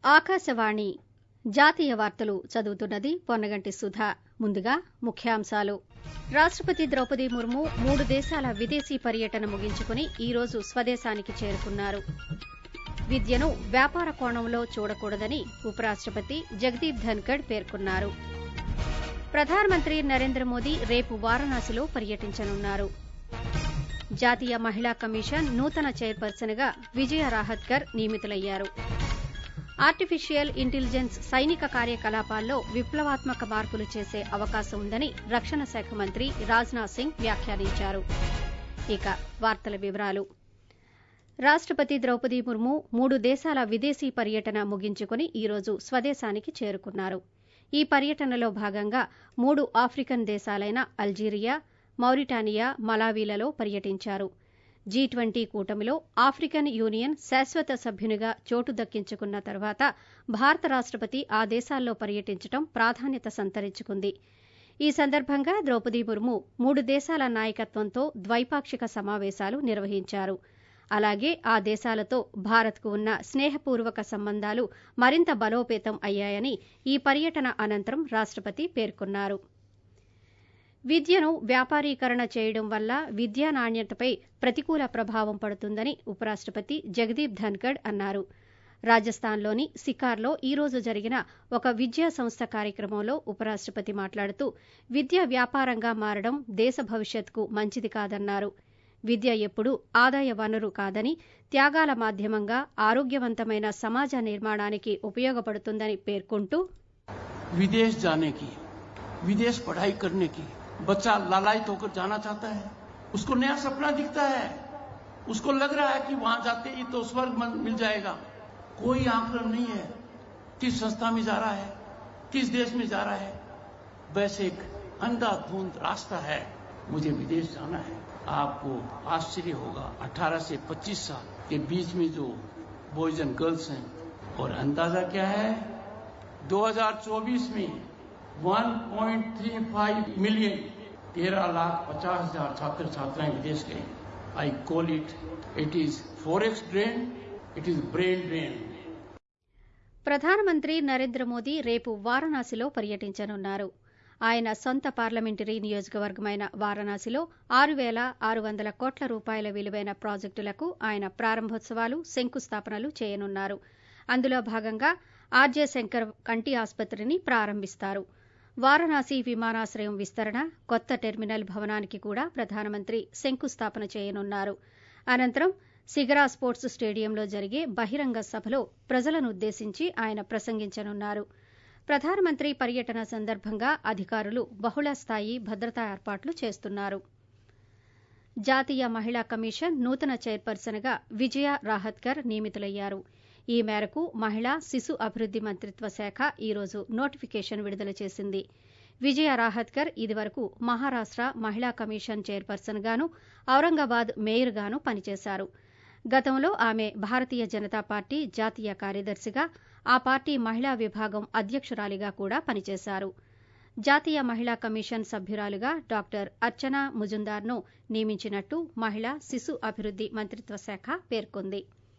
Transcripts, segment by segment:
ఆకాశవాణి జాతీయ వార్తలు చదువుతున్నది పొన్నగంటి సుధా ముందుగా ముఖ్యాంశాలు రాష్టపతి ద్రౌపది ముర్ము మూడు దేశాల విదేశీ పర్యటన ముగించుకుని ఈ రోజు స్వదేశానికి చేరుకున్నారు విద్యను వ్యాపార కోణంలో చూడకూడదని ఉపరాష్టపతి జగదీప్ ధన్కడ్ పేర్కొన్నారు ప్రధానమంత్రి నరేంద్ర మోదీ రేపు వారణాసిలో పర్యటించనున్నారు జాతీయ మహిళా కమిషన్ నూతన చైర్పర్సన్గా విజయ రాహత్కర్ నియమితులయ్యారు ఆర్టిఫిషియల్ ఇంటెలిజెన్స్ సైనిక కార్యకలాపాల్లో విప్లవాత్మక మార్పులు చేసే అవకాశం ఉందని రక్షణ శాఖ మంత్రి రాజ్నాథ్ సింగ్ వ్యాఖ్యానించారు ఇక వార్తల వివరాలు రాష్టపతి ద్రౌపది ముర్ము మూడు దేశాల విదేశీ పర్యటన ముగించుకుని ఈ రోజు స్వదేశానికి చేరుకున్నారు ఈ పర్యటనలో భాగంగా మూడు ఆఫ్రికన్ దేశాలైన అల్జీరియా మౌరిటానియా మలావీలలో పర్యటించారు జీ ట్వంటీ కూటమిలో ఆఫ్రికన్ యూనియన్ శాశ్వత సభ్యునిగా చోటు దక్కించుకున్న తర్వాత భారత రాష్టపతి ఆ దేశాల్లో పర్యటించడం ప్రాధాన్యత సంతరించుకుంది ఈ సందర్భంగా ద్రౌపది ముర్ము మూడు దేశాల నాయకత్వంతో ద్వైపాక్షిక సమావేశాలు నిర్వహించారు అలాగే ఆ దేశాలతో భారత్కు ఉన్న స్నేహపూర్వక సంబంధాలు మరింత బలోపేతం అయ్యాయని ఈ పర్యటన అనంతరం రాష్టపతి పేర్కొన్నారు విద్యను వ్యాపారీకరణ చేయడం వల్ల విద్యా నాణ్యతపై ప్రతికూల ప్రభావం పడుతుందని ఉపరాష్టపతి జగదీప్ ధన్కడ్ అన్నారు రాజస్థాన్లోని సికార్లో ఈ రోజు జరిగిన ఒక విద్యా సంస్థ కార్యక్రమంలో ఉపరాష్టపతి మాట్లాడుతూ విద్య వ్యాపారంగా మారడం దేశ భవిష్యత్కు మంచిది కాదన్నారు విద్య ఎప్పుడూ ఆదాయ వనరు కాదని త్యాగాల మాధ్యమంగా ఆరోగ్యవంతమైన సమాజ నిర్మాణానికి ఉపయోగపడుతుందని పేర్కొంటూ विदेश जाने की विदेश पढ़ाई करने की बच्चा लालायित होकर जाना चाहता है उसको नया सपना दिखता है उसको लग रहा है कि वहां जाते ही तो स्वर्ग मिल जाएगा कोई आंकलन नहीं है किस संस्था में जा रहा है किस देश में जा रहा है वैसे एक अंधाधुंध रास्ता है मुझे विदेश जाना है आपको आश्चर्य होगा 18 से 25 साल के बीच में जो बॉयज एंड गर्ल्स हैं और अंदाजा क्या है 2024 में 1.35 मिलियन तेरह लाख पचास हजार छात्र छात्राएं विदेश गए I call it it is forex drain it is brain drain ప్రధానమంత్రి నరేంద్ర మోదీ రేపు వారణాసిలో పర్యటించనున్నారు ఆయన సొంత పార్లమెంటరీ నియోజకవర్గమైన వారణాసిలో ఆరు పేల ఆరు వందల కోట్ల రూపాయల విలువైన ప్రాజెక్టులకు ఆయన ప్రారంభోత్సవాలు శంకుస్థాపనలు చేయనున్నారు అందులో భాగంగా ఆర్జే శంకర్ కంటి ఆసుపత్రిని ప్రారంభిస్తారు వారణాసి విమానాశ్రయం విస్తరణ కొత్త టెర్మినల్ భవనానికి కూడా ప్రధానమంత్రి శంకుస్థాపన చేయనున్నారు అనంతరం సిగరా స్పోర్ట్స్ స్టేడియంలో జరిగే బహిరంగ సభలో ప్రజలను ఉద్దేశించి ఆయన ప్రసంగించనున్నారు ప్రధానమంత్రి పర్యటన సందర్భంగా అధికారులు బహుళస్థాయి భద్రతా ఏర్పాట్లు చేస్తున్నారు జాతీయ మహిళా కమిషన్ నూతన చైర్పర్సన్గా విజయ రాహత్కర్ నియమితులయ్యారు ఈ మేరకు మహిళా శిశు అభివృద్ది మంత్రిత్వ శాఖ ఈ రోజు నోటిఫికేషన్ విడుదల చేసింది విజయ రాహత్కర్ ఇదివరకు మహారాష్ట మహిళా కమిషన్ చైర్పర్సన్ గాను ఔరంగాబాద్ మేయర్ గాను పనిచేశారు గతంలో ఆమె భారతీయ జనతా పార్టీ జాతీయ కార్యదర్శిగా ఆ పార్టీ మహిళా విభాగం అధ్యకురాలిగా కూడా పనిచేశారు జాతీయ మహిళా కమిషన్ సభ్యురాలుగా డాక్టర్ అర్చనా ముజుందార్ను నియమించినట్టు మహిళా శిశు అభివృద్ది మంత్రిత్వ శాఖ పేర్కొంది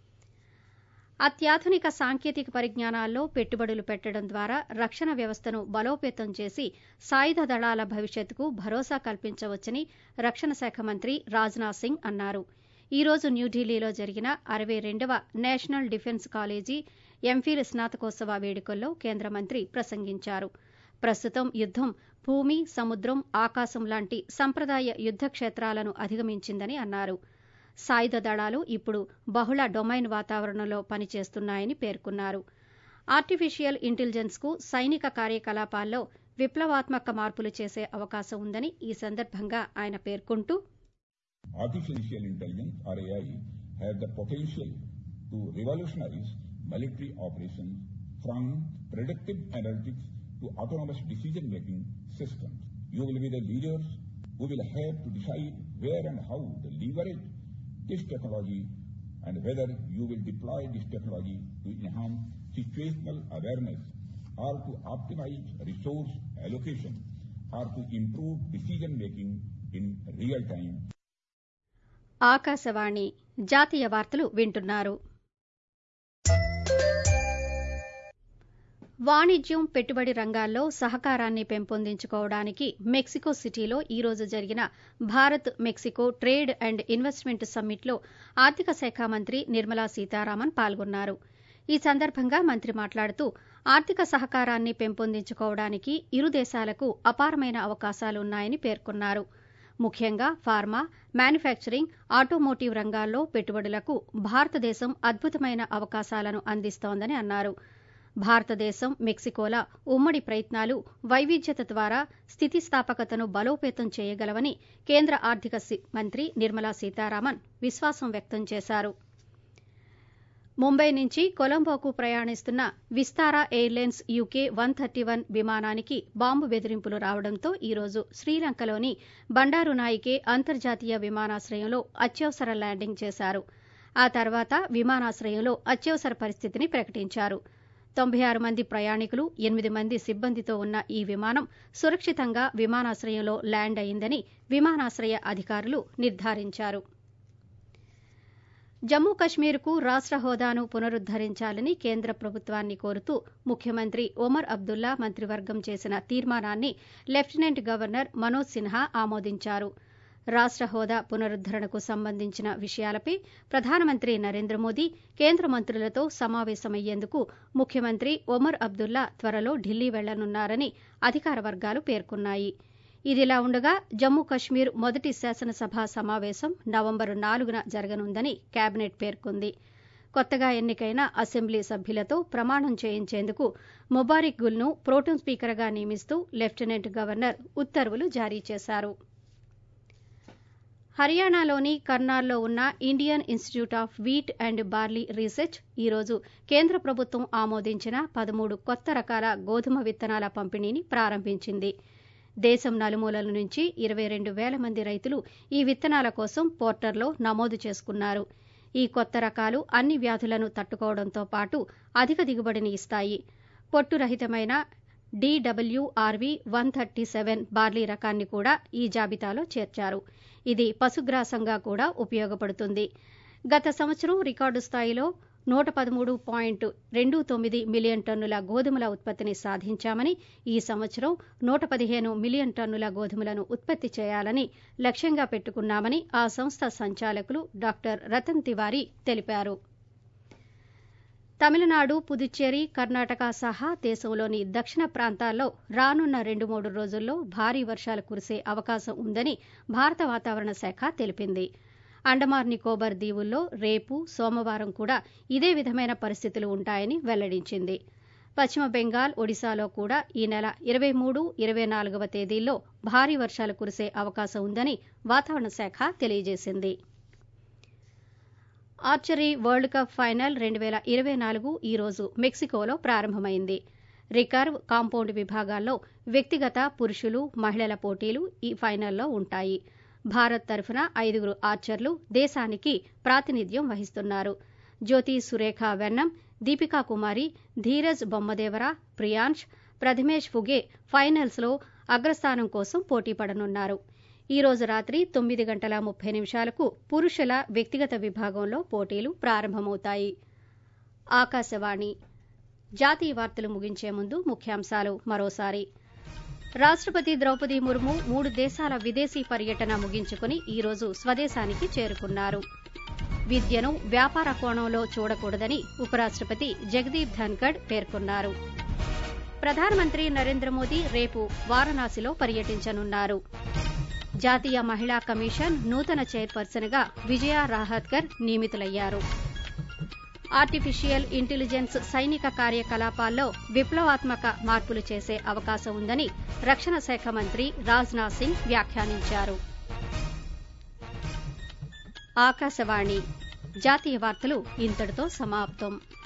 అత్యాధునిక సాంకేతిక పరిజ్ఞానాల్లో పెట్టుబడులు పెట్టడం ద్వారా రక్షణ వ్యవస్థను బలోపేతం చేసి సాయుధ దళాల భవిష్యత్తుకు భరోసా కల్పించవచ్చని రక్షణ శాఖ మంత్రి రాజ్నాథ్ సింగ్ అన్నారు ఈ రోజు న్యూఢిల్లీలో జరిగిన అరవై రెండవ నేషనల్ డిఫెన్స్ కాలేజీ ఎంఫిల్ స్నాతకోత్సవ వేడుకల్లో కేంద్ర మంత్రి ప్రసంగించారు ప్రస్తుతం యుద్దం భూమి సముద్రం ఆకాశం లాంటి సంప్రదాయ యుద్ద క్షేత్రాలను అధిగమించిందని అన్నారు సాయుధ దళాలు ఇప్పుడు బహుళ డొమైన్ వాతావరణంలో పనిచేస్తున్నాయని పేర్కొన్నారు ఆర్టిఫిషియల్ ఇంటెలిజెన్స్ కు సైనిక కార్యకలాపాల్లో విప్లవాత్మక మార్పులు చేసే అవకాశం ఉందని ఈ సందర్భంగా ఆయన పేర్కొంటూ Artificial intelligence or AI have the potential to revolutionize military operations from predictive analytics to autonomous decision-making systems. You will be the leaders who will have to decide where and how to leverage this technology and whether you will deploy this technology to enhance situational awareness or to optimize resource allocation or to improve decision-making in real time. Akashvani జాతీయ వార్తలు వింటున్నారు వాణిజ్యం పెట్టుబడి రంగాల్లో సహకారాన్ని పెంపొందించుకోవడానికి Mexico సిటీలో ఈ రోజు జరిగిన Bharat Mexico trade and investment సమ్మిట్లో ఆర్థిక శాఖ మంత్రి నిర్మలా సీతారామన్ పాల్గొన్నారు ఈ సందర్భంగా మంత్రి మాట్లాడుతూ ఆర్థిక సహకారాన్ని పెంపొందించుకోవడానికి ఇరు దేశాలకు అపారమైన అవకాశాలున్నాయని పేర్కొన్నారు ముఖ్యంగా ఫార్మా మ్యానుఫ్యాక్చరింగ్ ఆటోమోటివ్ రంగాల్లో పెట్టుబడులకు భారతదేశం అద్భుతమైన అవకాశాలను అందిస్తోందని అన్నారు భారతదేశం మెక్సికోల ఉమ్మడి ప్రయత్నాలు వైవిధ్యత ద్వారా స్థితిస్థాపకతను బలోపేతం చేయగలవని కేంద్ర ఆర్థిక మంత్రి నిర్మలా సీతారామన్ విశ్వాసం వ్యక్తం చేశారు ముంబై నుంచి కొలంబోకు ప్రయాణిస్తున్న Vistara airlines UK one thirty one విమానానికి బాంబు బెదిరింపులు రావడంతో ఈ రోజు శ్రీలంకలోని బండారునాయికే అంతర్జాతీయ విమానాశ్రయంలో అత్యవసర ల్యాండింగ్ చేశారు ఆ తర్వాత విమానాశ్రయంలో అత్యవసర పరిస్థితిని ప్రకటించారు తొంభై ఆరు మంది ప్రయాణికులు ఎనిమిది మంది సిబ్బందితో ఉన్న ఈ విమానం సురక్షితంగా విమానాశ్రయంలో ల్యాండ్ అయిందని విమానాశ్రయ అధికారులు నిర్ధారించారు జమ్మూ కశ్మీర్కు రాష్ట హోదాను పునరుద్దరించాలని కేంద్ర ప్రభుత్వాన్ని కోరుతూ ముఖ్యమంత్రి ఒమర్ అబ్దుల్లా మంత్రివర్గం చేసిన తీర్మానాన్ని లెఫ్టినెంట్ గవర్నర్ మనోజ్ సిన్హా ఆమోదించారు రాష్ట హోదా పునరుద్దరణకు సంబంధించిన విషయాలపై ప్రధానమంత్రి నరేంద్ర మోదీ కేంద్ర మంత్రులతో సమావేశమయ్యేందుకు ముఖ్యమంత్రి ఒమర్ అబ్దుల్లా త్వరలో ఢిల్లీ వెళ్లనున్నారని అధికార వర్గాలు పేర్కొన్నాయి ఇదిలా ఉండగా జమ్మూ కశ్మీర్ మొదటి శాసనసభ సమావేశం నవంబరు నాలుగున జరగనుందని కేబినెట్ పేర్కొంది కొత్తగా ఎన్నికైన అసెంబ్లీ సభ్యులతో ప్రమాణం చేయించేందుకు ముబారిక్ గుల్ను ప్రోటం స్పీకర్గా నియమిస్తూ లెఫ్టినెంట్ గవర్నర్ ఉత్తర్వులు జారీ చేశారు హర్యానాలోని కర్నాల్లో ఉన్న Indian institute of wheat and barley research ఈ రోజు కేంద్ర ప్రభుత్వం ఆమోదించిన పదమూడు కొత్త రకాల గోధుమ విత్తనాల పంపిణీని ప్రారంభించింది దేశం నలుమూలల నుంచి ఇరవై రెండు వేల మంది రైతులు ఈ విత్తనాల కోసం పోర్టర్లో నమోదు చేసుకున్నారు ఈ కొత్త రకాలు అన్ని వ్యాధులను తట్టుకోవడంతో పాటు అధిక దిగుబడిని ఇస్తాయి పొట్టురహితమైన DWRV one thirty seven barley రకాన్ని కూడా ఈ జాబితాలో చేర్చారు ఇది పశుగ్రాసంగా కూడా ఉపయోగపడుతుంది గత సంవత్సరం రికార్డు స్థాయిలో నూట పదమూడు పాయింట్ రెండు తొమ్మిది మిలియన్ టన్నుల గోధుమల ఉత్పత్తిని సాధించామని ఈ సంవత్సరం నూట పదిహేను మిలియన్ టన్నుల గోధుమలను ఉత్పత్తి చేయాలని లక్ష్యంగా పెట్టుకున్నామని ఆ సంస్థ సంచాలకులు డాక్టర్ రతన్ తివారీ తెలిపారు తమిళనాడు పుదుచ్చేరి కర్ణాటక సహా దేశంలోని దక్షిణ ప్రాంతాల్లో రానున్న రెండు మూడు రోజుల్లో భారీ వర్షాలు కురిసే అవకాశం ఉందని భారత వాతావరణ శాఖ తెలిపింది అండమాన్ నికోబార్ దీవుల్లో రేపు సోమవారం కూడా ఇదే విధమైన పరిస్థితులు ఉంటాయని వెల్లడించింది పశ్చిమ బెంగాల్ ఒడిశాలో కూడా ఈ నెల ఇరవై మూడు ఇరవై నాలుగవ తేదీల్లో భారీ వర్షాలు కురిసే అవకాశం ఉందని వాతావరణ శాఖ తెలియజేసింది ఆర్చరీ వరల్డ్ కప్ ఫైనల్ రెండు వేల ఇరవై నాలుగు ఈ రోజు మెక్సికోలో ప్రారంభమైంది రికర్వ్ కాంపౌండ్ విభాగాల్లో వ్యక్తిగత పురుషులు మహిళల పోటీలు ఈ ఫైనల్లో ఉంటాయి భారత్ తరఫున ఐదుగురు ఆర్చర్లు దేశానికి ప్రాతినిధ్యం వహిస్తున్నారు జ్యోతి సురేఖ వెన్నం దీపికా కుమారి ధీరజ్ బొమ్మదేవర ప్రియాంష్ ప్రథమేష్ ఫుగే ఫైనల్స్లో అగ్రస్థానం కోసం పోటీ పడనున్నారు ఈ రోజు రాత్రి తొమ్మిది గంటల ముప్పై నిమిషాలకు పురుషుల వ్యక్తిగత విభాగంలో పోటీలు ప్రారంభమవుతాయి ఆకాశవాణి జాతీయ వార్తలు ముగించే ముందు ముఖ్యాంశాలు మరోసారి రాష్టపతి ద్రౌపది ముర్ము మూడు దేశాల విదేశీ పర్యటన ముగించుకుని ఈ రోజు స్వదేశానికి చేరుకున్నారు విద్యను వ్యాపార కోణంలో చూడకూడదని ఉపరాష్టపతి జగదీప్ ధన్కడ్ పేర్కొన్నారు ప్రధానమంత్రి నరేంద్ర మోదీ రేపు వారణాసిలో పర్యటించనున్నారు జాతీయ మహిళా కమిషన్ నూతన చైర్పర్సన్ గా విజయ రాహత్కర్ నియమితులయ్యారు ఆర్టిఫిషియల్ ఇంటెలిజెన్స్ సైనిక కార్యకలాపాల్లో విప్లవాత్మక మార్పులు చేసే అవకాశం ఉందని రక్షణ శాఖ మంత్రి రాజ్నాథ్ సింగ్ వ్యాఖ్యానించారు ఆకాశవాణి జాతీయ వార్తలు ఇంతటితో సమాప్తం